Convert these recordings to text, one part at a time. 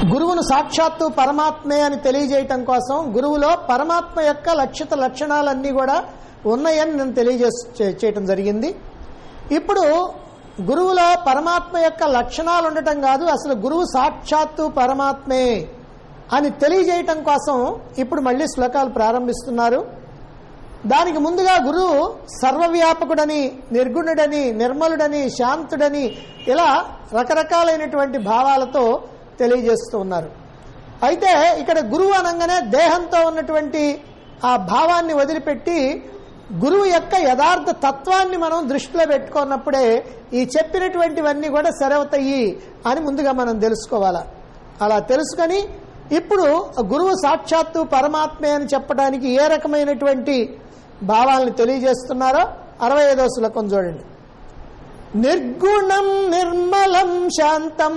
గురువును సాక్షాత్తు పరమాత్మే అని తెలియజేయటం కోసం గురువులో పరమాత్మ యొక్క లక్షిత లక్షణాలన్నీ కూడా ఉన్నాయని నేను తెలియజే చే- చేయటం జరిగింది ఇప్పుడు గురువులో పరమాత్మ యొక్క లక్షణాలు ఉండటం కాదు అసలు గురువు సాక్షాత్తు పరమాత్మే అని తెలియజేయటం కోసం ఇప్పుడు మళ్ళీ శ్లోకాలు ప్రారంభిస్తున్నారు దానికి ముందుగా గురువు సర్వవ్యాపకుడని నిర్గుణుడని నిర్మలుడని శాంతుడని ఇలా రకరకాలైనటువంటి భావాలతో తెలియజేస్తూ ఉన్నారు అయితే ఇక్కడ గురువు అనగానే దేహంతో ఉన్నటువంటి ఆ భావాన్ని వదిలిపెట్టి గురువు యొక్క యథార్థ తత్వాన్ని మనం దృష్టిలో పెట్టుకున్నప్పుడే ఈ చెప్పినటువంటివన్నీ కూడా సరవుతాయి అని ముందుగా మనం తెలుసుకోవాలా అలా తెలుసుకొని ఇప్పుడు గురువు సాక్షాత్తు పరమాత్మే అని చెప్పడానికి ఏ రకమైనటువంటి భావాలను తెలియజేస్తున్నారో అరవై ఐదో శ్లోకం చూడండి నిర్గుణం నిర్మలం శాంతం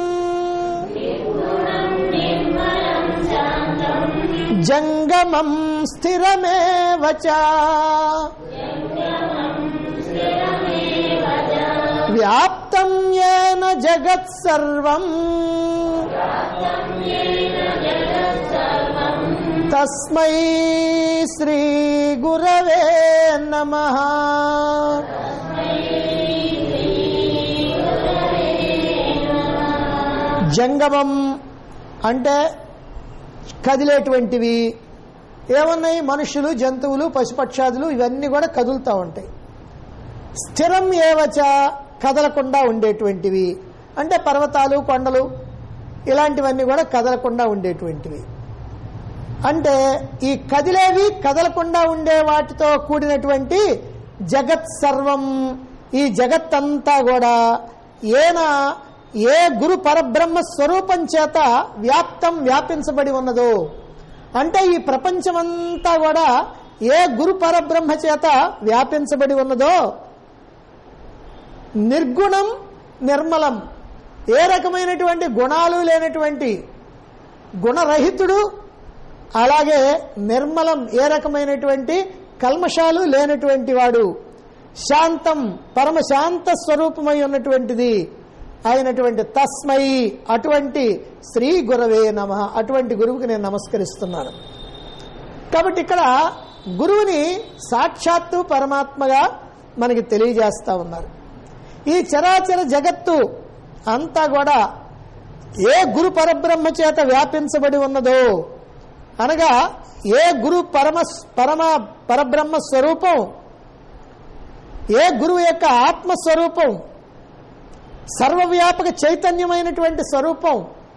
జంగమం స్థిరమేవ చ. వ్యాప్తం ఏన జగత్ సర్వం తస్మై శ్రీ గురవే నమ జంగమం అంటే కదిలేటువంటివి ఏమున్నాయి మనుషులు జంతువులు పశుపక్షాదులు ఇవన్నీ కూడా కదులుతూ ఉంటాయి స్థిరం ఏవచ కదలకుండా ఉండేటువంటివి అంటే పర్వతాలు కొండలు ఇలాంటివన్నీ కూడా కదలకుండా ఉండేటువంటివి అంటే ఈ కదిలేవి కదలకుండా ఉండే వాటితో కూడినటువంటి జగత్ సర్వం ఈ జగత్ అంతా కూడా ఏన ఏ గురు పరబ్రహ్మ స్వరూపం చేత వ్యాప్తం వ్యాపించబడి ఉన్నదో అంటే ఈ ప్రపంచమంతా కూడా ఏ గురు పరబ్రహ్మ చేత వ్యాపించబడి ఉన్నదో నిర్గుణం నిర్మలం ఏ రకమైనటువంటి గుణాలు లేనటువంటి గుణరహితుడు అలాగే నిర్మలం ఏ రకమైనటువంటి కల్మషాలు లేనటువంటి వాడు శాంతం పరమశాంత స్వరూపమై ఉన్నటువంటిది అయినటువంటి తస్మై అటువంటి శ్రీ గురవే నమ అటువంటి గురువుకి నేను నమస్కరిస్తున్నాను కాబట్టి ఇక్కడ గురువుని సాక్షాత్తు పరమాత్మగా మనకి తెలియజేస్తా ఉన్నారు ఈ చరాచర జగత్తు అంతా కూడా ఏ గురు పరబ్రహ్మ చేత వ్యాపించబడి ఉన్నదో అనగా ఏ గురు పరమ పరమ పరబ్రహ్మ స్వరూపం ఏ గురువు యొక్క ఆత్మస్వరూపం సర్వవ్యాపక చైతన్యమైనటువంటి స్వరూపం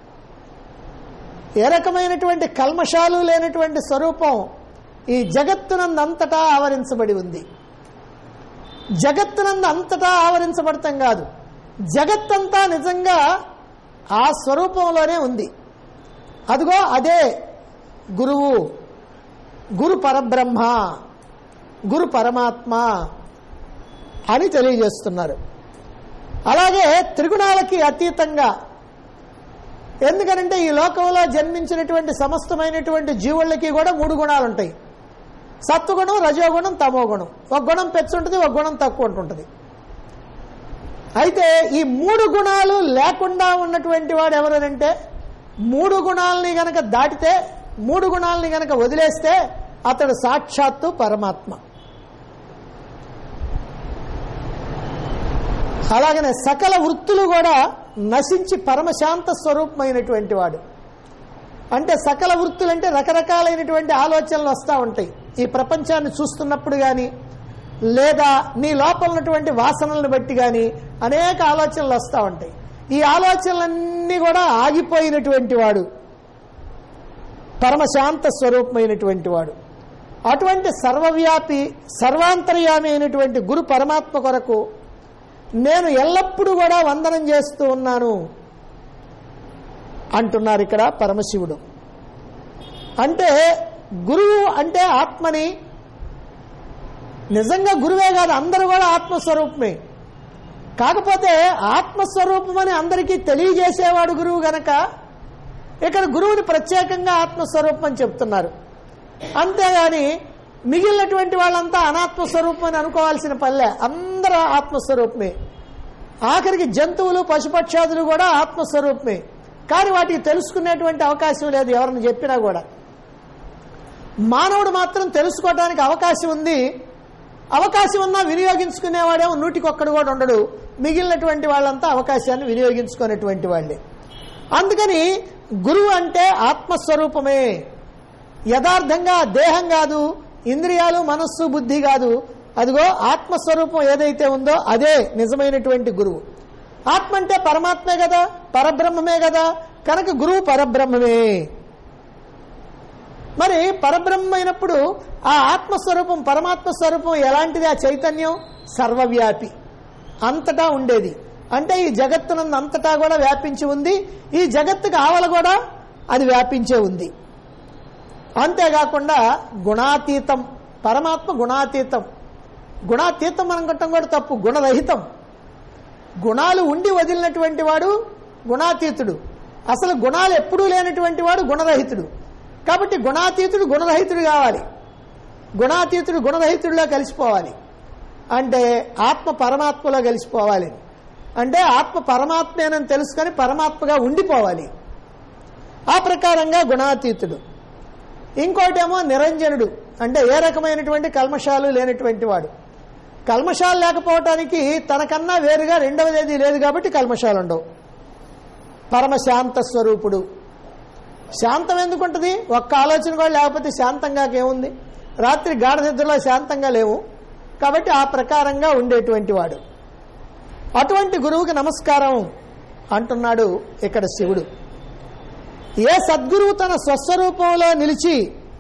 ఏ రకమైనటువంటి కల్మషాలు లేనటువంటి స్వరూపం ఈ జగత్తునందంతటా ఆవరించబడి ఉంది జగత్తునందు అంతటా ఆవరించబడతాం కాదు జగత్తంతా నిజంగా ఆ స్వరూపంలోనే ఉంది అదిగో అదే గురువు గురు పరబ్రహ్మ గురు పరమాత్మ అని తెలియజేస్తున్నారు అలాగే త్రిగుణాలకి అతీతంగా ఎందుకనంటే ఈ లోకంలో జన్మించినటువంటి సమస్తమైనటువంటి జీవులకి కూడా మూడు గుణాలు ఉంటాయి సత్వగుణం రజోగుణం తమోగుణం ఒక గుణం పెచ్చుంటుంది ఒక గుణం తక్కువ ఉంటుంటుంది అయితే ఈ మూడు గుణాలు లేకుండా ఉన్నటువంటి వాడు ఎవరనంటే మూడు గుణాలని గనక దాటితే మూడు గుణాలని గనక వదిలేస్తే అతడు సాక్షాత్తు పరమాత్మ అలాగనే సకల వృత్తులు కూడా నశించి పరమశాంత స్వరూపమైనటువంటి వాడు అంటే సకల వృత్తులు అంటే రకరకాలైనటువంటి ఆలోచనలు వస్తూ ఉంటాయి ఈ ప్రపంచాన్ని చూస్తున్నప్పుడు కానీ లేదా నీ లోపల ఉన్నటువంటి వాసనలను బట్టి కానీ అనేక ఆలోచనలు వస్తూ ఉంటాయి ఈ ఆలోచనలన్నీ కూడా ఆగిపోయినటువంటి వాడు పరమశాంత స్వరూపమైనటువంటి వాడు అటువంటి సర్వవ్యాపి సర్వాంతర్యామి అయినటువంటి గురు పరమాత్మ కొరకు నేను ఎల్లప్పుడూ కూడా వందనం చేస్తూ ఉన్నాను అంటున్నారు ఇక్కడ పరమశివుడు అంటే గురువు అంటే ఆత్మని నిజంగా గురువే కాదు అందరూ కూడా ఆత్మస్వరూపమే కాకపోతే ఆత్మస్వరూపం అని అందరికీ తెలియజేసేవాడు గురువు గనక ఇక్కడ గురువుని ప్రత్యేకంగా ఆత్మస్వరూపం అని చెప్తున్నారు అంతేగాని మిగిలినటువంటి వాళ్ళంతా అనాత్మస్వరూపం అని అనుకోవాల్సిన పల్లె అందరూ ఆత్మస్వరూపమే ఆఖరికి జంతువులు పశుపక్షాదులు కూడా ఆత్మస్వరూపమే కానీ వాటికి తెలుసుకునేటువంటి అవకాశం లేదు ఎవరిని చెప్పినా కూడా మానవుడు మాత్రం తెలుసుకోవడానికి అవకాశం ఉంది అవకాశం ఉన్నా వినియోగించుకునేవాడేమో నూటికొక్కడు కూడా ఉండడు మిగిలినటువంటి వాళ్ళంతా అవకాశాన్ని వినియోగించుకునేటువంటి వాళ్ళే అందుకని గురువు అంటే ఆత్మస్వరూపమే యథార్థంగా దేహం కాదు ఇంద్రియాలు మనస్సు బుద్ధి కాదు అదిగో ఆత్మస్వరూపం ఏదైతే ఉందో అదే నిజమైనటువంటి గురువు ఆత్మ అంటే పరమాత్మే కదా పరబ్రహ్మమే కదా కనుక గురువు పరబ్రహ్మమే మరి పరబ్రహ్మ అయినప్పుడు ఆ ఆత్మస్వరూపం పరమాత్మ స్వరూపం ఎలాంటిది ఆ చైతన్యం సర్వవ్యాపి అంతటా ఉండేది అంటే ఈ జగత్తునందు అంతటా కూడా వ్యాపించి ఉంది ఈ జగత్తుకి ఆవల కూడా అది వ్యాపించే ఉంది అంతేకాకుండా గుణాతీతం పరమాత్మ గుణాతీతం గుణాతీతం అనుకోవటం కూడా తప్పు గుణరహితం గుణాలు ఉండి వదిలినటువంటి వాడు గుణాతీతుడు అసలు గుణాలు ఎప్పుడూ లేనటువంటి వాడు గుణరహితుడు కాబట్టి గుణాతీతుడు గుణరహితుడు కావాలి గుణాతీతుడు గుణరహితుడిలో కలిసిపోవాలి అంటే ఆత్మ పరమాత్మలో కలిసిపోవాలి అంటే ఆత్మ పరమాత్మేనని తెలుసుకొని పరమాత్మగా ఉండిపోవాలి ఆ ప్రకారంగా గుణాతీతుడు ఇంకోటేమో నిరంజనుడు అంటే ఏ రకమైనటువంటి కల్మషాలు లేనటువంటి వాడు కల్మషాలు లేకపోవటానికి తనకన్నా వేరుగా రెండవది ఏది లేదు కాబట్టి కల్మషాలు ఉండవు పరమశాంత స్వరూపుడు శాంతం ఎందుకుంటుంది ఒక్క ఆలోచన కూడా లేకపోతే శాంతంగా ఏముంది రాత్రి గాఢ నిద్రలో శాంతంగా లేవు కాబట్టి ఆ ప్రకారంగా ఉండేటువంటి వాడు అటువంటి గురువుకి నమస్కారం అంటున్నాడు ఇక్కడ శివుడు ఏ సద్గురువు తన స్వస్వరూపంలో నిలిచి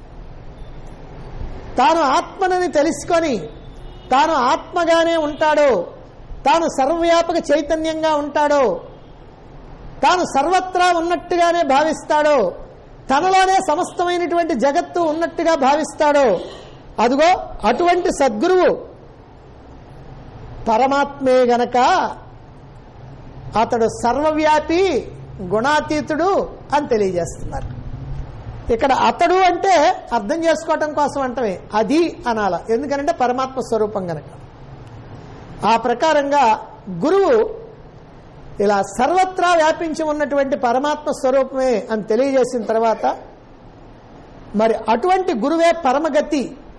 తాను ఆత్మనని తెలుసుకొని తాను ఆత్మగానే ఉంటాడో తాను సర్వవ్యాపక చైతన్యంగా ఉంటాడో తాను సర్వత్రా ఉన్నట్టుగానే భావిస్తాడో తనలోనే సమస్తమైనటువంటి జగత్తు ఉన్నట్టుగా భావిస్తాడో అదిగో అటువంటి సద్గురువు పరమాత్మే గనక అతడు సర్వవ్యాపి గుణాతీతుడు అని తెలియజేస్తున్నారు ఇక్కడ అతడు అంటే అర్థం చేసుకోవటం కోసం అంటమే అది అనాల ఎందుకంటే పరమాత్మ స్వరూపం గనక ఆ ప్రకారంగా గురువు ఇలా సర్వత్రా వ్యాపించి ఉన్నటువంటి పరమాత్మ స్వరూపమే అని తెలియజేసిన తర్వాత మరి అటువంటి గురువే పరమగతి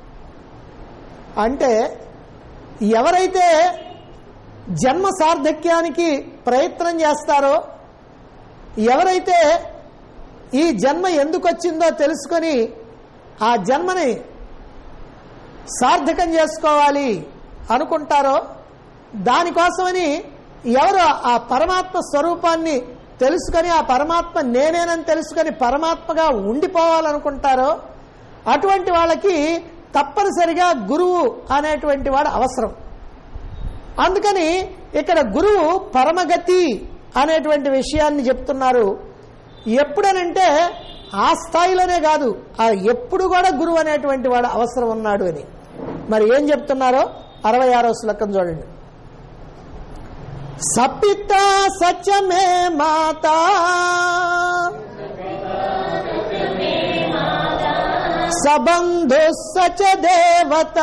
అంటే ఎవరైతే జన్మ సార్థక్యానికి ప్రయత్నం చేస్తారో ఎవరైతే ఈ జన్మ ఎందుకు వచ్చిందో తెలుసుకొని ఆ జన్మని సార్థకం చేసుకోవాలి అనుకుంటారో దానికోసమని ఎవరు ఆ పరమాత్మ స్వరూపాన్ని తెలుసుకొని ఆ పరమాత్మ నేనేనని తెలుసుకొని పరమాత్మగా ఉండిపోవాలనుకుంటారో అటువంటి వాళ్ళకి తప్పనిసరిగా గురువు అనేటువంటి వాడు అవసరం అందుకని ఇక్కడ గురువు పరమగతి అనేటువంటి విషయాన్ని చెప్తున్నారు ఎప్పుడనంటే ఆ స్థాయిలోనే కాదు ఆ ఎప్పుడు కూడా గురువు అనేటువంటి వాడు అవసరం ఉన్నాడు అని మరి ఏం చెప్తున్నారో అరవై ఆరో శ్లోకం చూడండి సపిత సత్యమే మాత సబంధు సచ దేవత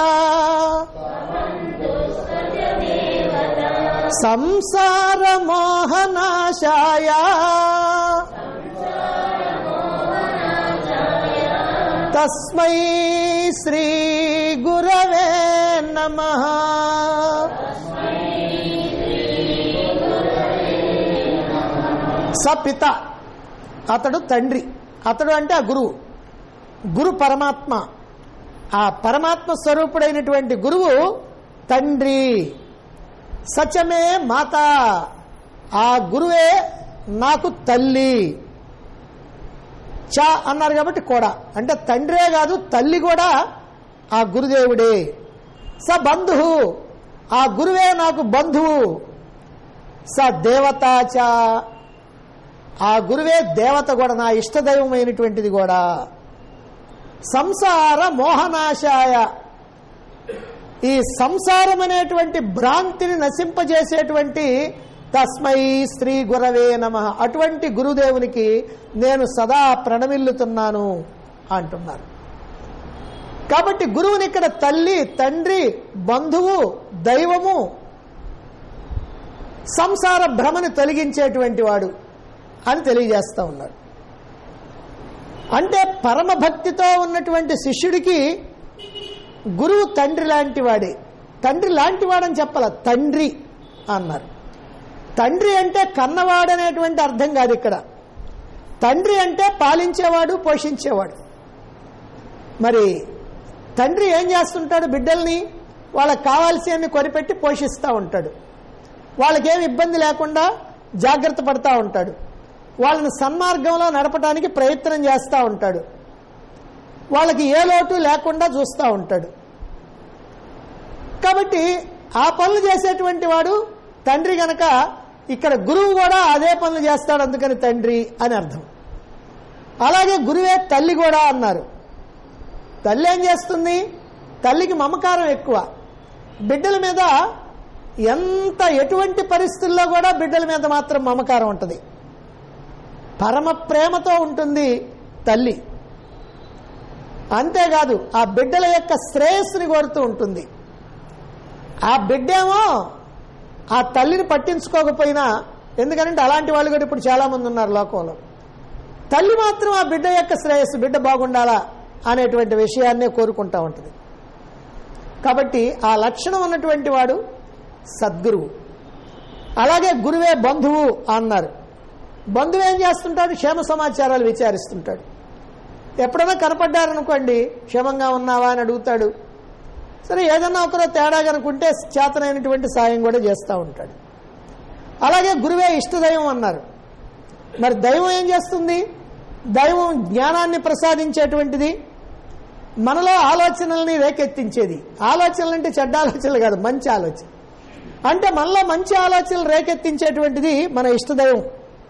సంసార మోహనాశాయ తస్మై శ్రీ గురవే నమ సపిత అతడు తండ్రి అతడు అంటే ఆ గురువు గురు పరమాత్మ ఆ పరమాత్మ స్వరూపుడైనటువంటి గురువు తండ్రి సత్యమే మాత ఆ గురువే నాకు తల్లి చా అన్నారు కాబట్టి కూడా అంటే తండ్రే కాదు తల్లి కూడా ఆ గురుదేవుడే స బంధువు ఆ గురువే నాకు బంధువు స దేవతాచ ఆ గురువే దేవత కూడా నా ఇష్టదైవమైనటువంటిది కూడా సంసార మోహనాశాయ ఈ సంసారం అనేటువంటి భ్రాంతిని నశింపజేసేటువంటి తస్మై శ్రీ గురవే నమ అటువంటి గురుదేవునికి నేను సదా ప్రణమిల్లుతున్నాను అంటున్నారు కాబట్టి గురువుని ఇక్కడ తల్లి తండ్రి బంధువు దైవము సంసార భ్రమని తొలగించేటువంటి వాడు అని తెలియజేస్తా ఉన్నారు అంటే పరమభక్తితో ఉన్నటువంటి శిష్యుడికి గురువు తండ్రి లాంటి వాడే తండ్రి లాంటి వాడని చెప్పాల తండ్రి అన్నారు తండ్రి అంటే కన్నవాడనేటువంటి అర్థం కాదు ఇక్కడ తండ్రి అంటే పాలించేవాడు పోషించేవాడు మరి తండ్రి ఏం చేస్తుంటాడు బిడ్డల్ని వాళ్ళకి కావాల్సినన్ని కొనిపెట్టి పోషిస్తూ ఉంటాడు వాళ్ళకేం ఇబ్బంది లేకుండా జాగ్రత్త పడతా ఉంటాడు వాళ్ళని సన్మార్గంలో నడపడానికి ప్రయత్నం చేస్తూ ఉంటాడు వాళ్ళకి ఏ లోటు లేకుండా చూస్తూ ఉంటాడు కాబట్టి ఆ పనులు చేసేటువంటి వాడు తండ్రి గనక ఇక్కడ గురువు కూడా అదే పనులు చేస్తాడు అందుకని తండ్రి అని అర్థం అలాగే గురువే తల్లి కూడా అన్నారు తల్లి ఏం చేస్తుంది తల్లికి మమకారం ఎక్కువ బిడ్డల మీద ఎంత ఎటువంటి పరిస్థితుల్లో కూడా బిడ్డల మీద మాత్రం మమకారం ఉంటుంది పరమ ప్రేమతో ఉంటుంది తల్లి అంతేకాదు ఆ బిడ్డల యొక్క శ్రేయస్సుని కోరుతూ ఉంటుంది ఆ బిడ్డేమో ఆ తల్లిని పట్టించుకోకపోయినా ఎందుకంటే అలాంటి వాళ్ళు కూడా ఇప్పుడు చాలా మంది ఉన్నారు లోకంలో తల్లి మాత్రం ఆ బిడ్డ యొక్క శ్రేయస్సు బిడ్డ బాగుండాలా అనేటువంటి విషయాన్నే కోరుకుంటా ఉంటుంది కాబట్టి ఆ లక్షణం ఉన్నటువంటి వాడు సద్గురువు అలాగే గురువే బంధువు అన్నారు బంధువు ఏం చేస్తుంటాడు క్షేమ సమాచారాలు విచారిస్తుంటాడు ఎప్పుడైనా కనపడ్డారనుకోండి క్షేమంగా ఉన్నావా అని అడుగుతాడు సరే ఏదన్నా ఒకరో తేడా కనుకుంటే చేతనైనటువంటి సాయం కూడా చేస్తూ ఉంటాడు అలాగే గురువే ఇష్టదైవం అన్నారు మరి దైవం ఏం చేస్తుంది దైవం జ్ఞానాన్ని ప్రసాదించేటువంటిది మనలో ఆలోచనల్ని రేకెత్తించేది ఆలోచనలు అంటే చెడ్డ ఆలోచనలు కాదు మంచి ఆలోచన అంటే మనలో మంచి ఆలోచనలు రేకెత్తించేటువంటిది మన ఇష్టదైవం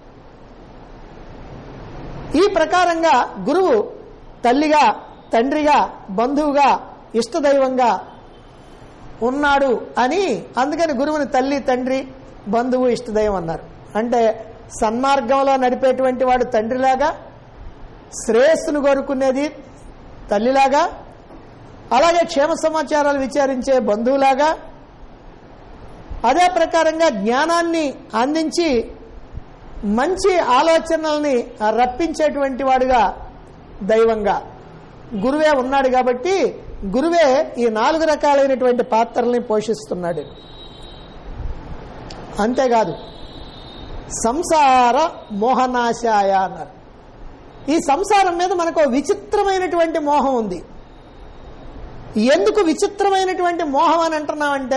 ఈ ప్రకారంగా గురువు తల్లిగా తండ్రిగా బంధువుగా ఇష్టదైవంగా ఉన్నాడు అని అందుకని గురువుని తల్లి తండ్రి బంధువు ఇష్టదైవం అన్నారు అంటే సన్మార్గంలో నడిపేటువంటి వాడు తండ్రిలాగా శ్రేయస్సును కోరుకునేది తల్లిలాగా అలాగే క్షేమ సమాచారాలు విచారించే బంధువులాగా అదే ప్రకారంగా జ్ఞానాన్ని అందించి మంచి ఆలోచనల్ని రప్పించేటువంటి వాడుగా దైవంగా గురువే ఉన్నాడు కాబట్టి గురువే ఈ నాలుగు రకాలైనటువంటి పాత్రల్ని పోషిస్తున్నాడు అంతేకాదు సంసార మోహనాశాయ అన్నారు ఈ సంసారం మీద మనకు ఓ విచిత్రమైనటువంటి మోహం ఉంది ఎందుకు విచిత్రమైనటువంటి మోహం అని అంటున్నామంటే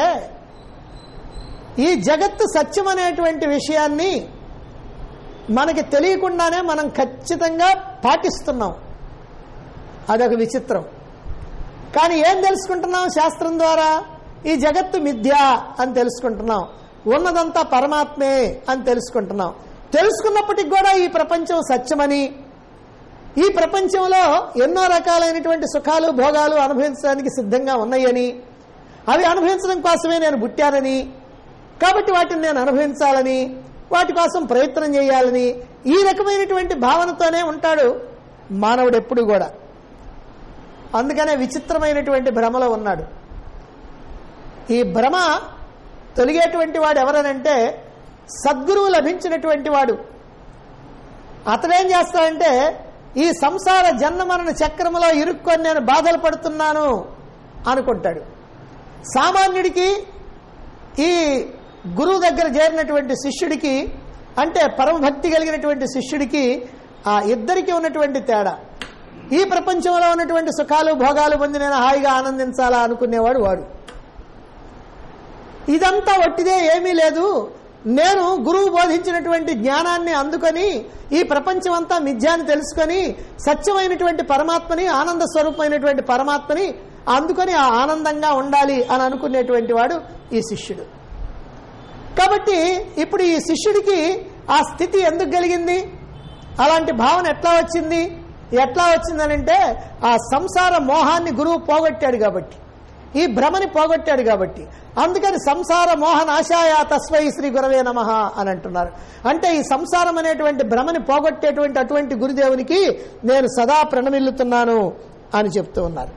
ఈ జగత్తు సత్యం అనేటువంటి విషయాన్ని మనకి తెలియకుండానే మనం ఖచ్చితంగా పాటిస్తున్నాం అదొక విచిత్రం కానీ ఏం తెలుసుకుంటున్నాం శాస్త్రం ద్వారా ఈ జగత్తు మిథ్య అని తెలుసుకుంటున్నాం ఉన్నదంతా పరమాత్మే అని తెలుసుకుంటున్నాం తెలుసుకున్నప్పటికి కూడా ఈ ప్రపంచం సత్యమని ఈ ప్రపంచంలో ఎన్నో రకాలైనటువంటి సుఖాలు భోగాలు అనుభవించడానికి సిద్ధంగా ఉన్నాయని అవి అనుభవించడం కోసమే నేను పుట్టానని కాబట్టి వాటిని నేను అనుభవించాలని వాటి కోసం ప్రయత్నం చేయాలని ఈ రకమైనటువంటి భావనతోనే ఉంటాడు మానవుడు ఎప్పుడు కూడా అందుకనే విచిత్రమైనటువంటి భ్రమలో ఉన్నాడు ఈ భ్రమ తొలిగేటువంటి వాడు ఎవరనంటే సద్గురువు లభించినటువంటి వాడు అతడేం చేస్తాడంటే ఈ సంసార జన్మ మరణ చక్రములో ఇరుక్కొని నేను బాధలు పడుతున్నాను అనుకుంటాడు సామాన్యుడికి ఈ గురువు దగ్గర చేరినటువంటి శిష్యుడికి అంటే పరమభక్తి కలిగినటువంటి శిష్యుడికి ఆ ఇద్దరికి ఉన్నటువంటి తేడా ఈ ప్రపంచంలో ఉన్నటువంటి సుఖాలు భోగాలు పొంది నేను హాయిగా ఆనందించాలా అనుకునేవాడు వాడు ఇదంతా వట్టిదే ఏమీ లేదు నేను గురువు బోధించినటువంటి జ్ఞానాన్ని అందుకొని ఈ ప్రపంచం అంతా మిథ్యాన్ని తెలుసుకొని సత్యమైనటువంటి పరమాత్మని ఆనంద స్వరూపమైనటువంటి పరమాత్మని అందుకొని ఆ ఆనందంగా ఉండాలి అని అనుకునేటువంటి వాడు ఈ శిష్యుడు కాబట్టి ఇప్పుడు ఈ శిష్యుడికి ఆ స్థితి ఎందుకు కలిగింది అలాంటి భావన ఎట్లా వచ్చింది ఎట్లా వచ్చిందనంటే ఆ సంసార మోహాన్ని గురువు పోగొట్టాడు కాబట్టి ఈ భ్రమని పోగొట్టాడు కాబట్టి అందుకని సంసార మోహన ఆశాయ తస్వై శ్రీ గురవే నమ అని అంటున్నారు అంటే ఈ సంసారం అనేటువంటి భ్రమని పోగొట్టేటువంటి అటువంటి గురుదేవునికి నేను సదా ప్రణమిల్లుతున్నాను అని చెప్తూ ఉన్నారు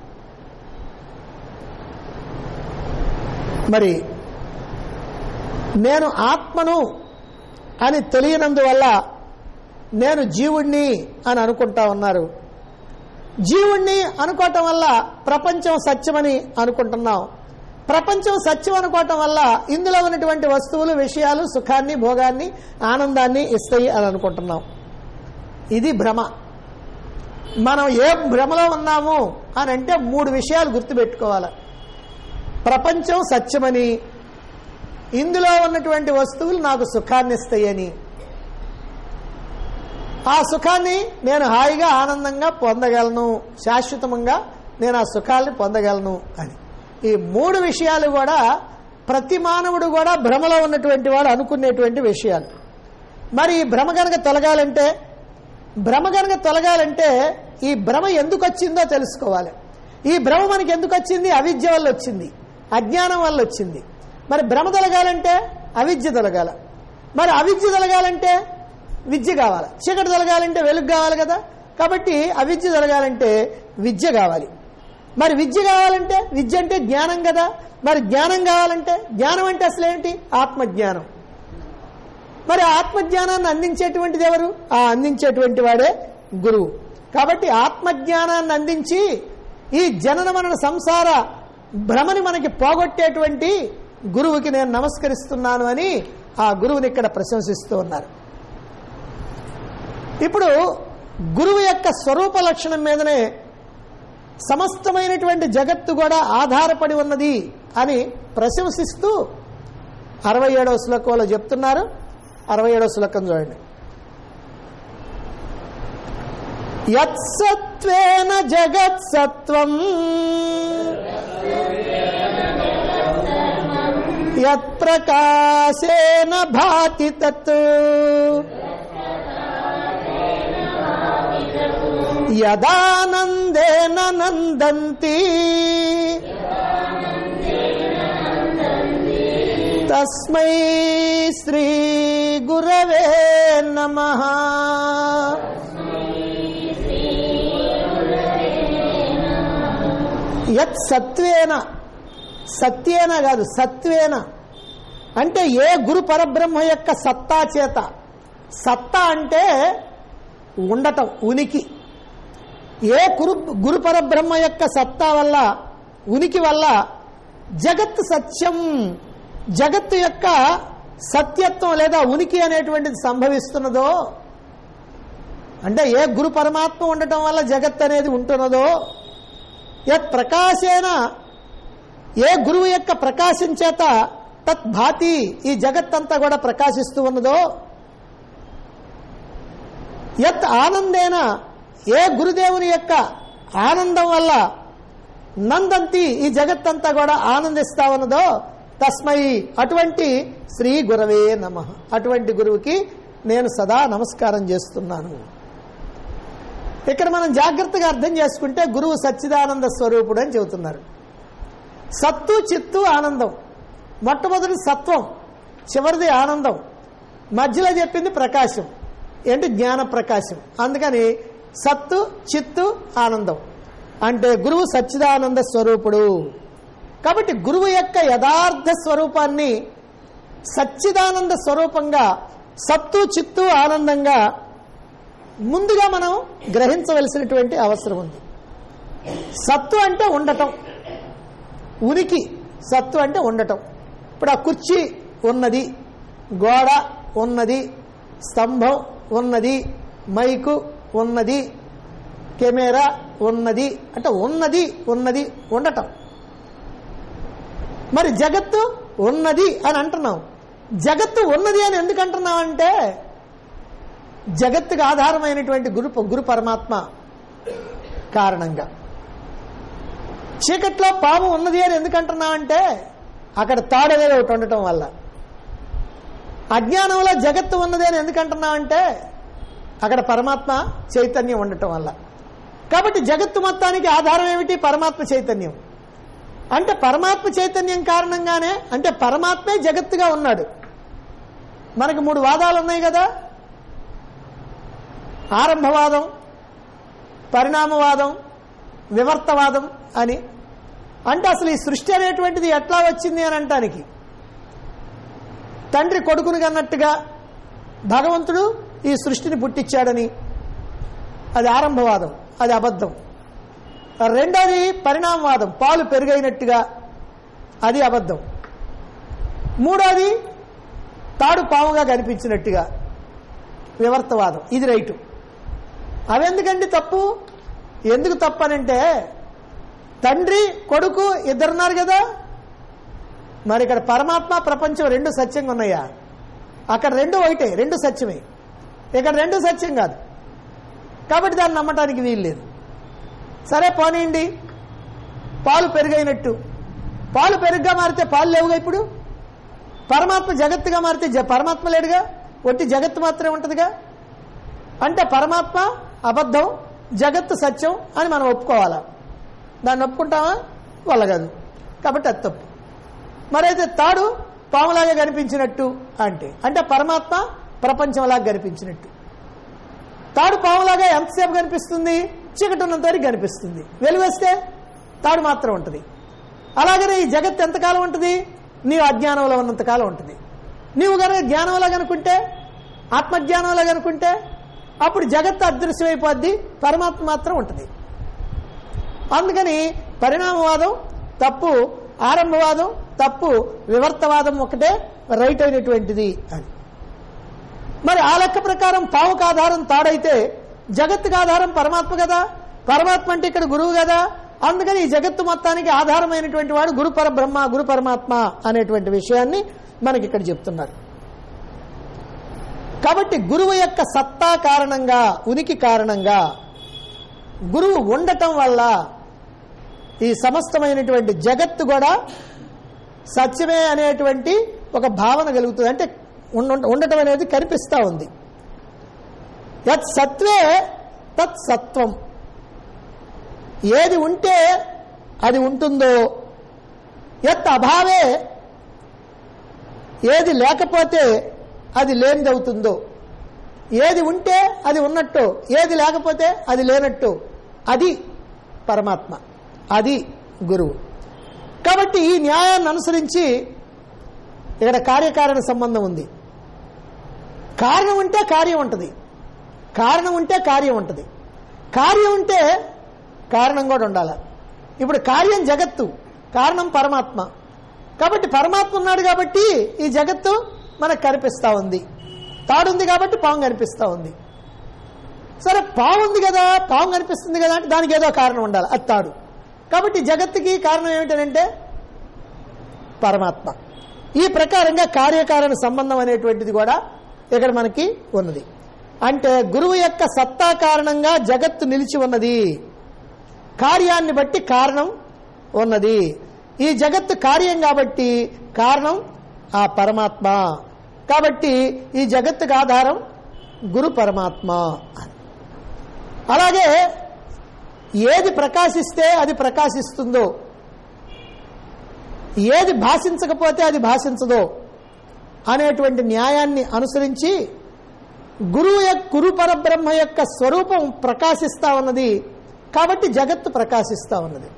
మరి నేను ఆత్మను అని తెలియనందువల్ల నేను జీవుణ్ణి అని అనుకుంటా ఉన్నారు జీవుణ్ణి అనుకోవటం వల్ల ప్రపంచం సత్యమని అనుకుంటున్నాం ప్రపంచం సత్యం అనుకోవటం వల్ల ఇందులో ఉన్నటువంటి వస్తువులు విషయాలు సుఖాన్ని భోగాన్ని ఆనందాన్ని ఇస్తాయి అని అనుకుంటున్నాం ఇది భ్రమ మనం ఏ భ్రమలో ఉన్నాము అని అంటే మూడు విషయాలు గుర్తుపెట్టుకోవాలి ప్రపంచం సత్యమని ఇందులో ఉన్నటువంటి వస్తువులు నాకు సుఖాన్ని ఇస్తాయని ఆ సుఖాన్ని నేను హాయిగా ఆనందంగా పొందగలను శాశ్వతంగా నేను ఆ సుఖాన్ని పొందగలను అని ఈ మూడు విషయాలు కూడా ప్రతి మానవుడు కూడా భ్రమలో ఉన్నటువంటి వాడు అనుకునేటువంటి విషయాలు మరి ఈ భ్రమ కనుక తొలగాలంటే భ్రమ కనుక తొలగాలంటే ఈ భ్రమ ఎందుకు వచ్చిందో తెలుసుకోవాలి ఈ భ్రమ మనకి ఎందుకు వచ్చింది అవిద్య వల్ల వచ్చింది అజ్ఞానం వల్ల వచ్చింది మరి భ్రమ తొలగాలంటే అవిద్య తొలగాల మరి అవిద్య తొలగాలంటే విద్య కావాలి చీకటి తొలగాలంటే వెలుగు కావాలి కదా కాబట్టి అవిద్య తొలగాలంటే విద్య కావాలి మరి విద్య కావాలంటే విద్య అంటే జ్ఞానం కదా మరి జ్ఞానం కావాలంటే జ్ఞానం అంటే అసలు ఏంటి ఆత్మజ్ఞానం మరి ఆత్మజ్ఞానాన్ని అందించేటువంటిది ఎవరు ఆ అందించేటువంటి వాడే గురువు కాబట్టి ఆత్మజ్ఞానాన్ని అందించి ఈ జనన మరణ సంసార భ్రమని మనకి పోగొట్టేటువంటి గురువుకి నేను నమస్కరిస్తున్నాను అని ఆ గురువుని ఇక్కడ ప్రశంసిస్తూ ఉన్నారు ఇప్పుడు గురువు యొక్క స్వరూప లక్షణం మీదనే సమస్తమైనటువంటి జగత్తు కూడా ఆధారపడి ఉన్నది అని ప్రశంసిస్తూ అరవై ఏడవ శ్లోకంలో చెప్తున్నారు అరవై ఏడవ శ్లోకం చూడండి యత్సత్వేన జగత్సత్వం యత్ప్రకాశేన భాతి తత్ యదానందేన నందంతి తస్మై శ్రీ గురవే నమ యత్ సత్వేన సత్యేన కాదు సత్వేన అంటే ఏ గురు పరబ్రహ్మ యొక్క సత్తా చేత సత్తా అంటే ఉండటం ఉనికి ఏ గురు గురు పరబ్రహ్మ యొక్క సత్తా వల్ల ఉనికి వల్ల జగత్ సత్యం జగత్తు యొక్క సత్యత్వం లేదా ఉనికి అనేటువంటిది సంభవిస్తున్నదో అంటే ఏ గురు పరమాత్మ ఉండటం వల్ల జగత్ అనేది ఉంటున్నదో యత్ ప్రకాశేన ఏ గురువు యొక్క ప్రకాశం చేత తత్ భాతి ఈ జగత్తంతా కూడా ప్రకాశిస్తూ ఉన్నదో యత్ ఆనందేన ఏ గురుదేవుని యొక్క ఆనందం వల్ల నందంతి ఈ జగత్తంతా కూడా ఆనందిస్తా ఉన్నదో తస్మై అటువంటి శ్రీ గురవే నమ అటువంటి గురువుకి నేను సదా నమస్కారం చేస్తున్నాను ఇక్కడ మనం జాగ్రత్తగా అర్థం చేసుకుంటే గురువు సచ్చిదానంద స్వరూపుడు అని చెబుతున్నారు సత్తు చిత్తు ఆనందం మొట్టమొదటి సత్వం చివరిది ఆనందం మధ్యలో చెప్పింది ప్రకాశం ఏంటి జ్ఞాన ప్రకాశం అందుకని సత్తు చిత్తు ఆనందం అంటే గురువు సచ్చిదానంద స్వరూపుడు కాబట్టి గురువు యొక్క యథార్థ స్వరూపాన్ని సచ్చిదానంద స్వరూపంగా సత్తు చిత్తు ఆనందంగా ముందుగా మనం గ్రహించవలసినటువంటి అవసరం ఉంది సత్తు అంటే ఉండటం ఉనికి సత్తు అంటే ఉండటం ఇప్పుడు ఆ కుర్చీ ఉన్నది గోడ ఉన్నది స్తంభం ఉన్నది మైకు ఉన్నది కెమెరా ఉన్నది అంటే ఉన్నది ఉన్నది ఉండటం మరి జగత్తు ఉన్నది అని అంటున్నాం జగత్తు ఉన్నది అని ఎందుకు అంటున్నాం అంటే జగత్తుకు ఆధారమైనటువంటి గురు గురు పరమాత్మ కారణంగా చీకట్లో పాము ఉన్నది అని ఎందుకు అంటున్నాం అంటే అక్కడ తాడు అనేది ఒకటి ఉండటం వల్ల అజ్ఞానంలో జగత్తు ఉన్నది అని ఎందుకు అంటున్నాం అంటే అక్కడ పరమాత్మ చైతన్యం ఉండటం వల్ల కాబట్టి జగత్తు మొత్తానికి ఆధారం ఏమిటి పరమాత్మ చైతన్యం అంటే పరమాత్మ చైతన్యం కారణంగానే అంటే పరమాత్మే జగత్తుగా ఉన్నాడు మనకు మూడు వాదాలు ఉన్నాయి కదా ఆరంభవాదం పరిణామవాదం వివర్తవాదం అని అంటే అసలు ఈ సృష్టి అనేటువంటిది ఎట్లా వచ్చింది అని అంటానికి తండ్రి కొడుకుని కన్నట్టుగా భగవంతుడు ఈ సృష్టిని పుట్టించాడని అది ఆరంభవాదం అది అబద్ధం రెండోది పరిణామవాదం పాలు పెరుగైనట్టుగా అది అబద్ధం మూడోది తాడు పాముగా కనిపించినట్టుగా వివర్తవాదం ఇది రైటు అవెందుకండి తప్పు ఎందుకు తప్పు అనంటే తండ్రి కొడుకు ఇద్దరున్నారు కదా మరి ఇక్కడ పరమాత్మ ప్రపంచం రెండు సత్యంగా ఉన్నాయా అక్కడ రెండు ఒకటే రెండు సత్యమే ఇక్కడ రెండు సత్యం కాదు కాబట్టి దాన్ని నమ్మటానికి వీలు లేదు సరే పోనీయండి పాలు పెరుగైనట్టు పాలు పెరుగ్గా మారితే పాలు లేవుగా ఇప్పుడు పరమాత్మ జగత్తుగా మారితే జ- పరమాత్మ లేడుగా ఒట్టి జగత్తు మాత్రమే ఉంటుందిగా అంటే పరమాత్మ అబద్ధం జగత్తు సత్యం అని మనం ఒప్పుకోవాలా దాన్ని ఒప్పుకుంటామా వల్ల కాదు కాబట్టి అది తప్పు మరైతే తాడు పాములాగా కనిపించినట్టు అంటే అంటే పరమాత్మ ప్రపంచంలాగా కనిపించినట్టు తాడు పాములాగా ఎంతసేపు కనిపిస్తుంది చీకటి ఉన్నంత వరకు కనిపిస్తుంది వెలువేస్తే తాడు మాత్రం ఉంటుంది అలాగనే ఈ జగత్ ఎంతకాలం ఉంటుంది నీవు అజ్ఞానంలో ఉన్నంతకాలం ఉంటుంది నీవు కనుక జ్ఞానంలో కనుకుంటే ఆత్మజ్ఞానంలో కనుకుంటే అప్పుడు జగత్తు అదృశ్యమైపోద్ది పరమాత్మ మాత్రం ఉంటుంది అందుకని పరిణామవాదం తప్పు ఆరంభవాదం తప్పు వివర్తవాదం ఒకటే రైట్ అయినటువంటిది అని మరి ఆ లెక్క ప్రకారం పావుకు ఆధారం తాడైతే జగత్తుకు ఆధారం పరమాత్మ కదా పరమాత్మ అంటే ఇక్కడ గురువు కదా అందుకని ఈ జగత్తు మొత్తానికి ఆధారమైనటువంటి వాడు గురు పరబ్రహ్మ గురు పరమాత్మ అనేటువంటి విషయాన్ని మనకి ఇక్కడ చెప్తున్నారు కాబట్టి గురువు యొక్క సత్తా కారణంగా ఉనికి కారణంగా గురువు ఉండటం వల్ల ఈ సమస్తమైనటువంటి జగత్తు కూడా సత్యమే అనేటువంటి ఒక భావన కలుగుతుంది అంటే ఉండ- ఉండటం అనేది కనిపిస్తా ఉంది యత్ సత్వే తత్ సత్వం ఏది ఉంటే అది ఉంటుందో యత్ అభావే ఏది లేకపోతే అది లేనిదవుతుందో ఏది ఉంటే అది ఉన్నట్టు ఏది లేకపోతే అది లేనట్టు అది పరమాత్మ అది గురువు కాబట్టి ఈ న్యాయాన్ని అనుసరించి ఇక్కడ కార్యకారణ సంబంధం ఉంది కారణం ఉంటే కార్యం ఉంటుంది కారణం ఉంటే కార్యం ఉంటుంది కార్యం ఉంటే కారణం కూడా ఉండాలి ఇప్పుడు కార్యం జగత్తు కారణం పరమాత్మ కాబట్టి పరమాత్మ ఉన్నాడు కాబట్టి ఈ జగత్తు మనకు కనిపిస్తా ఉంది తాడుంది కాబట్టి పాము కనిపిస్తా ఉంది సరే పాము ఉంది కదా పాము కనిపిస్తుంది కదా అంటే దానికి ఏదో కారణం ఉండాలి అది తాడు కాబట్టి జగత్తుకి కారణం ఏమిటంటే పరమాత్మ ఈ ప్రకారంగా కార్యకారణ సంబంధం అనేటువంటిది కూడా ఇక్కడ మనకి ఉన్నది అంటే గురువు యొక్క సత్తా కారణంగా జగత్తు నిలిచి ఉన్నది కార్యాన్ని బట్టి కారణం ఉన్నది ఈ జగత్తు కార్యం కాబట్టి కారణం ఆ పరమాత్మ కాబట్టి ఈ జగత్తుకు ఆధారం గురు పరమాత్మ అని. అలాగే ఏది ప్రకాశిస్తే అది ప్రకాశిస్తుందో ఏది భాషించకపోతే అది భాషించదో అనేటువంటి న్యాయాన్ని అనుసరించి గురువు యొక్క గురు పరబ్రహ్మ యొక్క స్వరూపం ప్రకాశిస్తా ఉన్నది కాబట్టి జగత్తు ప్రకాశిస్తా ఉన్నది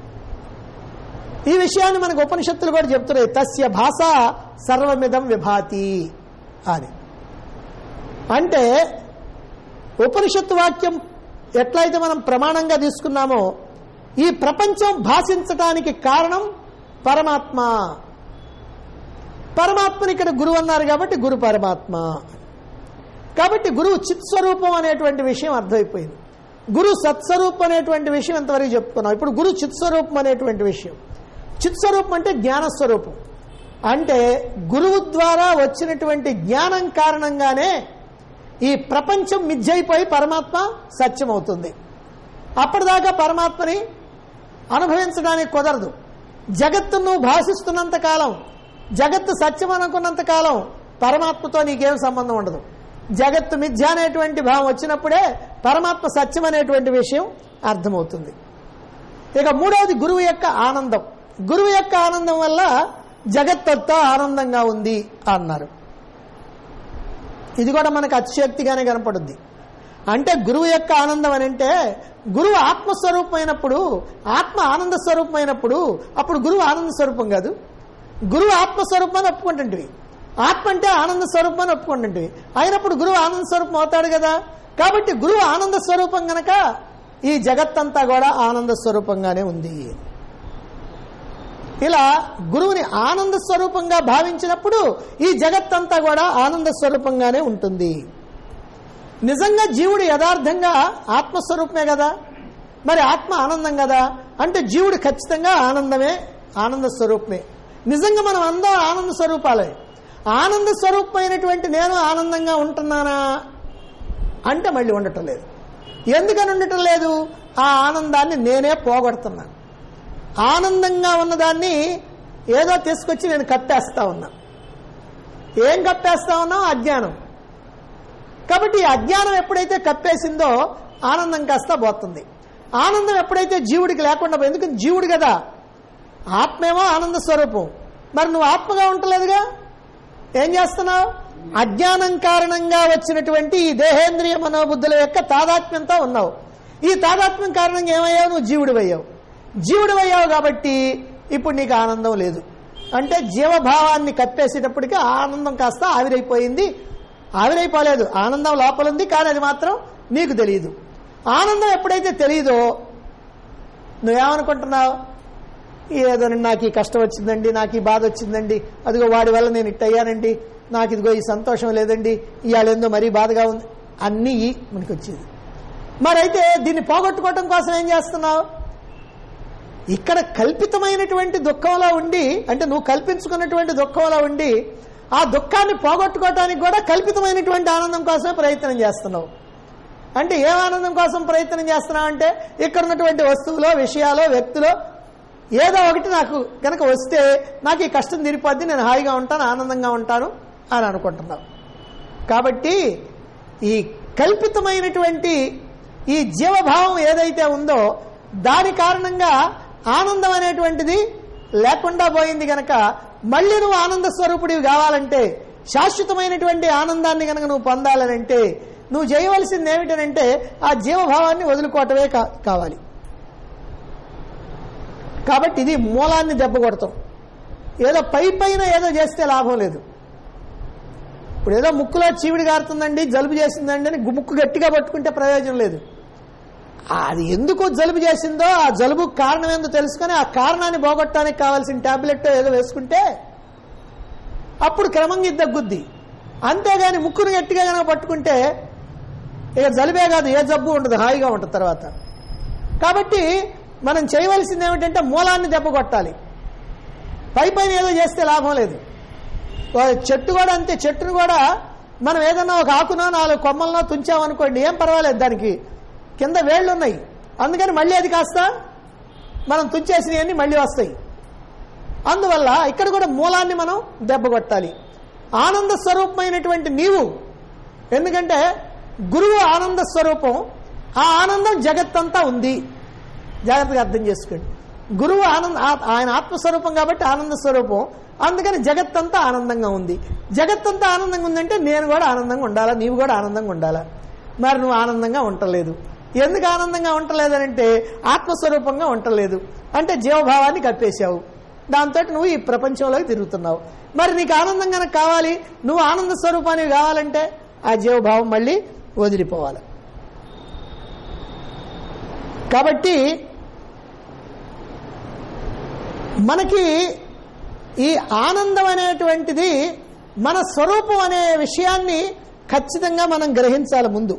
ఈ విషయాన్ని మనకు ఉపనిషత్తులు కూడా చెప్తున్నాయి తస్య భాష సర్వమిదం విభాతి అని అంటే ఉపనిషత్తు వాక్యం ఎట్లయితే మనం ప్రమాణంగా తీసుకున్నామో ఈ ప్రపంచం భాషించటానికి కారణం పరమాత్మ పరమాత్మని ఇక్కడ గురువు అన్నారు కాబట్టి గురు పరమాత్మ కాబట్టి గురువు చిత్స్వరూపం అనేటువంటి విషయం అర్థమైపోయింది గురు సత్స్వరూపం అనేటువంటి విషయం ఎంతవరకు చెప్పుకున్నాం ఇప్పుడు గురు చిత్స్వరూపం అనేటువంటి విషయం చిత్స్వరూపం అంటే జ్ఞానస్వరూపం అంటే గురువు ద్వారా వచ్చినటువంటి జ్ఞానం కారణంగానే ఈ ప్రపంచం మిథ్యైపోయి పరమాత్మ సత్యమవుతుంది అప్పటిదాకా పరమాత్మని అనుభవించడానికి కుదరదు జగత్తును భాషిస్తున్నంత కాలం జగత్తు సత్యం అనుకున్నంత కాలం పరమాత్మతో నీకేం సంబంధం ఉండదు జగత్తు మిథ్య అనేటువంటి భావం వచ్చినప్పుడే పరమాత్మ సత్యం అనేటువంటి విషయం అర్థమవుతుంది ఇక మూడవది గురువు యొక్క ఆనందం గురువు యొక్క ఆనందం వల్ల జగత్తంతా ఆనందంగా ఉంది అన్నారు ఇది కూడా మనకు అతిశక్తిగానే కనపడుద్ది అంటే గురువు యొక్క ఆనందం అని అంటే గురువు ఆత్మస్వరూపమైనప్పుడు ఆత్మ ఆనంద స్వరూపమైనప్పుడు అప్పుడు గురువు ఆనంద స్వరూపం కాదు గురువు ఆత్మస్వరూపం అని ఒప్పుకుంటుంటివి ఆత్మ అంటే ఆనంద స్వరూపం అని ఒప్పుకోండి అయినప్పుడు గురువు ఆనంద స్వరూపం అవుతాడు కదా కాబట్టి గురువు ఆనంద స్వరూపం గనక ఈ జగత్తంతా కూడా ఆనంద స్వరూపంగానే ఉంది ఇలా గురువుని ఆనంద స్వరూపంగా భావించినప్పుడు ఈ జగత్తంతా కూడా ఆనంద స్వరూపంగానే ఉంటుంది నిజంగా జీవుడు యథార్థంగా ఆత్మస్వరూపమే కదా మరి ఆత్మ ఆనందం కదా అంటే జీవుడు ఖచ్చితంగా ఆనందమే ఆనంద స్వరూపమే నిజంగా మనం అందరం ఆనంద స్వరూపాలే ఆనంద స్వరూపమైనటువంటి నేను ఆనందంగా ఉంటున్నానా అంటే మళ్ళీ ఉండటం లేదు ఎందుకని ఉండటం లేదు ఆ ఆనందాన్ని నేనే పోగొడుతున్నాను ఆనందంగా ఉన్నదాన్ని ఏదో తీసుకొచ్చి నేను కప్పేస్తా ఉన్నా ఏం కప్పేస్తా ఉన్నాం అజ్ఞానం కాబట్టి ఈ అజ్ఞానం ఎప్పుడైతే కప్పేసిందో ఆనందం కాస్త పోతుంది ఆనందం ఎప్పుడైతే జీవుడికి లేకుండా పోయింది ఎందుకంటే జీవుడు కదా ఆత్మేమో ఆనంద స్వరూపం మరి నువ్వు ఆత్మగా ఉండలేదుగా ఏం చేస్తున్నావు అజ్ఞానం కారణంగా వచ్చినటువంటి ఈ దేహేంద్రియ మనోబుద్ధుల యొక్క తాదాత్మ్యంతో ఉన్నావు ఈ తాదాత్మ్యం కారణంగా ఏమయ్యావు నువ్వు జీవుడు అయ్యావు జీవుడు అయ్యావు కాబట్టి ఇప్పుడు నీకు ఆనందం లేదు అంటే జీవభావాన్ని కప్పేసేటప్పటికి ఆనందం కాస్త ఆవిరైపోయింది ఆవిరైపోలేదు ఆనందం లోపల ఉంది కానీ అది మాత్రం నీకు తెలియదు ఆనందం ఎప్పుడైతే తెలియదో నువ్వేమనుకుంటున్నావు ఏదో నాకు ఈ కష్టం వచ్చిందండి నాకు ఈ బాధ వచ్చిందండి అదిగో వాడి వల్ల నేను ఇట్ అయ్యానండి నాకు ఇదిగో ఈ సంతోషం లేదండి ఇవాళ ఏందో మరీ బాధగా ఉంది అన్నీ ఈ మనకి వచ్చేది మరైతే దీన్ని పోగొట్టుకోవటం కోసం ఏం చేస్తున్నావు ఇక్కడ కల్పితమైనటువంటి దుఃఖంలో ఉండి అంటే నువ్వు కల్పించుకున్నటువంటి దుఃఖంలో ఉండి ఆ దుఃఖాన్ని పోగొట్టుకోవటానికి కూడా కల్పితమైనటువంటి ఆనందం కోసమే ప్రయత్నం చేస్తున్నావు అంటే ఏం ఆనందం కోసం ప్రయత్నం చేస్తున్నావు అంటే ఇక్కడ ఉన్నటువంటి వస్తువులో విషయాలో వ్యక్తిలో ఏదో ఒకటి నాకు కనుక వస్తే నాకు ఈ కష్టం తీరిపోద్ది నేను హాయిగా ఉంటాను ఆనందంగా ఉంటాను అని అనుకుంటున్నావు కాబట్టి ఈ కల్పితమైనటువంటి ఈ జీవభావం ఏదైతే ఉందో దాని కారణంగా ఆనందం అనేటువంటిది లేకుండా పోయింది గనక మళ్ళీ నువ్వు ఆనంద స్వరూపుడివి కావాలంటే శాశ్వతమైనటువంటి ఆనందాన్ని గనక నువ్వు పొందాలనంటే నువ్వు చేయవలసింది ఏమిటనంటే ఆ జీవభావాన్ని వదులుకోవటమే కా- కావాలి కాబట్టి ఇది మూలాన్ని దెబ్బ కొడతాం ఏదో పై పైన ఏదో చేస్తే లాభం లేదు ఇప్పుడు ఏదో ముక్కులో చీవిడి గారుతుందండి జలుబు చేసిందండి అని గు- ముక్కు గట్టిగా పట్టుకుంటే ప్రయోజనం లేదు అది ఎందుకు జలుబు చేసిందో ఆ జలుబు కారణం ఏందో తెలుసుకొని ఆ కారణాన్ని పోగొట్టడానికి కావాల్సిన టాబ్లెట్ ఏదో వేసుకుంటే అప్పుడు క్రమంగా ఇది తగ్గుద్ది అంతేగాని ముక్కును గట్టిగా కనుక పట్టుకుంటే ఇక జలుబే కాదు ఏ జబ్బు ఉండదు హాయిగా ఉంటుంది తర్వాత కాబట్టి మనం చేయవలసింది ఏమిటంటే మూలాన్ని దెబ్బ కొట్టాలి పై పైన ఏదో చేస్తే లాభం లేదు ఓ చెట్టు కూడా అంతే చెట్టును కూడా మనం ఏదన్నా ఒక ఆకునో నాలుగు కొమ్మలనో తుంచామనుకోండి ఏం పర్వాలేదు దానికి కింద వేళ్ళు ఉన్నాయి అందుకని మళ్ళీ అది కాస్త మనం తుంచేసినవన్నీ మళ్ళీ వస్తాయి అందువల్ల ఇక్కడ కూడా మూలాన్ని మనం దెబ్బ కొట్టాలి ఆనంద స్వరూపమైనటువంటి నీవు ఎందుకంటే గురువు ఆనంద స్వరూపం ఆ ఆనందం జగత్తంతా ఉంది జాగ్రత్తగా అర్థం చేసుకోండి గురువు ఆనంద ఆ- ఆయన ఆత్మస్వరూపం కాబట్టి ఆనంద స్వరూపం అందుకని జగత్తంతా ఆనందంగా ఉంది జగత్తంతా ఆనందంగా ఉందంటే నేను కూడా ఆనందంగా ఉండాలా నీవు కూడా ఆనందంగా ఉండాలా మరి నువ్వు ఆనందంగా ఉండలేదు ఎందుకు ఆనందంగా ఉండలేదనంటే ఆత్మస్వరూపంగా ఉండలేదు అంటే జీవభావాన్ని కప్పేశావు దాంతో నువ్వు ఈ ప్రపంచంలోకి తిరుగుతున్నావు మరి నీకు ఆనందం కనుక కావాలి నువ్వు ఆనంద స్వరూపానికి కావాలంటే ఆ జీవభావం మళ్ళీ వదిలిపోవాలి కాబట్టి మనకి ఈ ఆనందం అనేటువంటిది మన స్వరూపం అనే విషయాన్ని ఖచ్చితంగా మనం గ్రహించాలి ముందు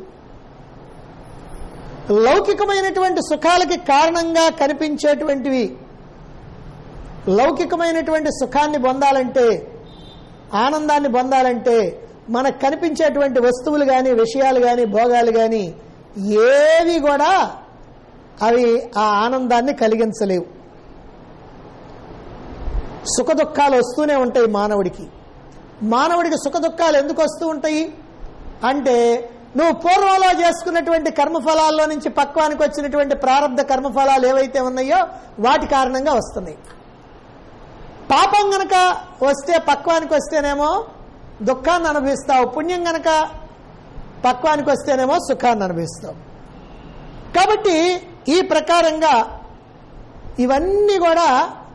లౌకికమైనటువంటి సుఖాలకి కారణంగా కనిపించేటువంటివి లౌకికమైనటువంటి సుఖాన్ని పొందాలంటే ఆనందాన్ని పొందాలంటే మనకు కనిపించేటువంటి వస్తువులు కానీ విషయాలు కానీ భోగాలు కానీ ఏవి కూడా అవి ఆ ఆనందాన్ని కలిగించలేవు సుఖ దుఃఖాలు వస్తూనే ఉంటాయి మానవుడికి మానవుడికి సుఖ దుఃఖాలు ఎందుకు వస్తూ ఉంటాయి అంటే నువ్వు పూర్వంలో చేసుకున్నటువంటి కర్మఫలాల్లో నుంచి పక్వానికి వచ్చినటువంటి ప్రారంధ కర్మఫలాలు ఏవైతే ఉన్నాయో వాటి కారణంగా వస్తున్నాయి పాపం గనక వస్తే పక్వానికి వస్తేనేమో దుఃఖాన్ని అనుభవిస్తావు పుణ్యం గనక పక్వానికి వస్తేనేమో సుఖాన్ని అనుభవిస్తావు కాబట్టి ఈ ప్రకారంగా ఇవన్నీ కూడా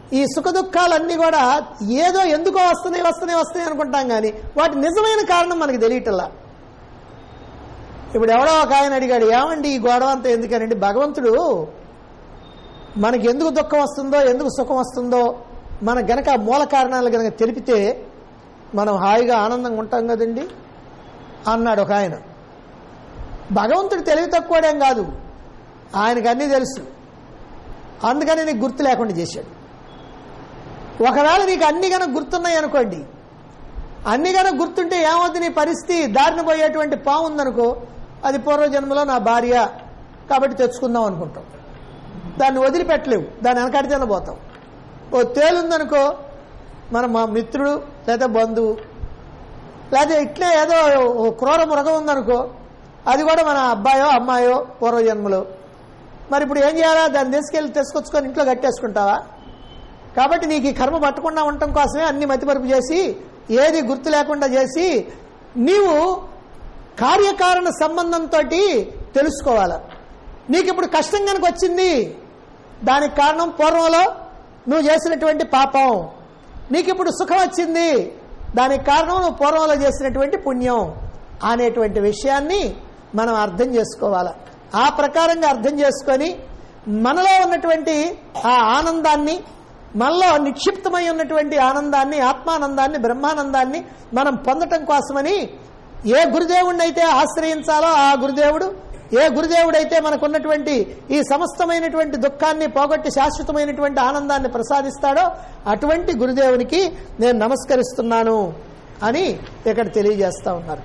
ఈ సుఖ దుఃఖాలన్నీ కూడా ఏదో ఎందుకో వస్తున్నాయి వస్తున్నాయి వస్తున్నాయి అనుకుంటాం కానీ వాటి నిజమైన కారణం మనకి తెలియటల్లా ఇప్పుడు ఎవడో ఒక ఆయన అడిగాడు ఏమండి ఈ గొడవ అంతా ఎందుకనండి భగవంతుడు మనకి ఎందుకు దుఃఖం వస్తుందో ఎందుకు సుఖం వస్తుందో మన గనక ఆ మూల కారణాలు గనక తెలిపితే మనం హాయిగా ఆనందంగా ఉంటాం కదండి అన్నాడు ఒక ఆయన భగవంతుడు తెలివి తక్కువడేం కాదు ఆయనకు అన్నీ తెలుసు అందుకని నీకు గుర్తు లేకుండా చేశాడు ఒకవేళ నీకు అన్ని గనక గుర్తున్నాయి అనుకోండి అన్ని గనక గుర్తుంటే ఏమవుతుంది నీ పరిస్థితి దారిన పోయేటువంటి పాము ఉందనుకో అది పూర్వజన్మలో నా భార్య కాబట్టి తెచ్చుకుందాం అనుకుంటాం దాన్ని వదిలిపెట్టలేవు దాన్ని వెనకడితేనే పోతాం ఓ తేలుందనుకో మన మా మిత్రుడు లేదా బంధువు లేదా ఇట్లే ఏదో ఓ క్రూర మృగం ఉందనుకో అది కూడా మన అబ్బాయో అమ్మాయో పూర్వజన్మలో మరి ఇప్పుడు ఏం చేయాలా దాన్ని తీసుకెళ్ళి తీసుకొచ్చుకొని ఇంట్లో కట్టేసుకుంటావా కాబట్టి నీకు ఈ కర్మ పట్టకుండా ఉండటం కోసమే అన్ని మతిమరుపు చేసి ఏది గుర్తు లేకుండా చేసి నీవు కార్యకారణ సంబంధంతో తెలుసుకోవాలి నీకు ఇప్పుడు కష్టం కనుక వచ్చింది దానికి కారణం పూర్వంలో నువ్వు చేసినటువంటి పాపం నీకు ఇప్పుడు సుఖం వచ్చింది దానికి కారణం నువ్వు పూర్వంలో చేసినటువంటి పుణ్యం అనేటువంటి విషయాన్ని మనం అర్థం చేసుకోవాలి ఆ ప్రకారంగా అర్థం చేసుకొని మనలో ఉన్నటువంటి ఆ ఆనందాన్ని మనలో నిక్షిప్తమై ఉన్నటువంటి ఆనందాన్ని ఆత్మానందాన్ని బ్రహ్మానందాన్ని మనం పొందటం కోసమని ఏ గురుదేవుడిని అయితే ఆశ్రయించాలో ఆ గురుదేవుడు ఏ గురుదేవుడైతే మనకున్నటువంటి ఈ సమస్తమైనటువంటి దుఃఖాన్ని పోగొట్టి శాశ్వతమైనటువంటి ఆనందాన్ని ప్రసాదిస్తాడో అటువంటి గురుదేవునికి నేను నమస్కరిస్తున్నాను అని ఇక్కడ తెలియజేస్తా ఉన్నారు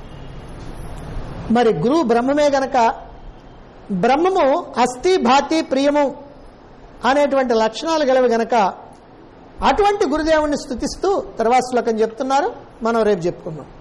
మరి గురువు బ్రహ్మమే గనక బ్రహ్మము అస్థి భాతి ప్రియము అనేటువంటి లక్షణాలు గలవి గనక అటువంటి గురుదేవుణ్ణి స్థుతిస్తూ తర్వాత శ్లోకం చెప్తున్నారు మనం రేపు చెప్పుకుందాం